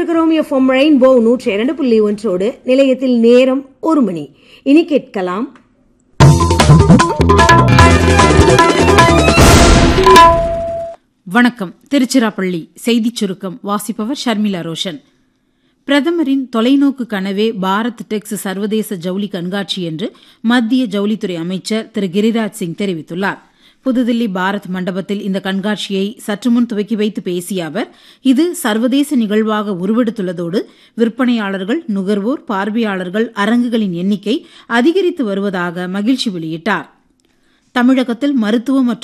இணைந்திருக்கிறோம் FM rainbow நூற்றி இரண்டு புள்ளி ஒன்றோடு நிலையத்தில் நேரம் ஒரு மணி இனி கேட்கலாம் வணக்கம் திருச்சிராப்பள்ளி செய்திச் சுருக்கம் வாசிப்பவர் ஷர்மிளா ரோஷன் பிரதமரின் தொலைநோக்கு கனவே பாரத் டெக்ஸ் சர்வதேச ஜவுளி கண்காட்சி என்று மத்திய ஜவுளித்துறை அமைச்சர் திரு கிரிராஜ் சிங் தெரிவித்துள்ளார் புதுதில்லி பாரத் மண்டபத்தில் இந்த கண்காட்சியை சற்றுமுன் துவக்கி வைத்து பேசிய அவர் இது சர்வதேச நிகழ்வாக உருவெடுத்துள்ளதோடு விற்பனையாளர்கள் நுகர்வோர் பார்வையாளர்கள் அரங்குகளின் எண்ணிக்கை அதிகரித்து வருவதாக மகிழ்ச்சி வெளியிட்டார் தமிழகத்தில் மருத்துவ மற்றும்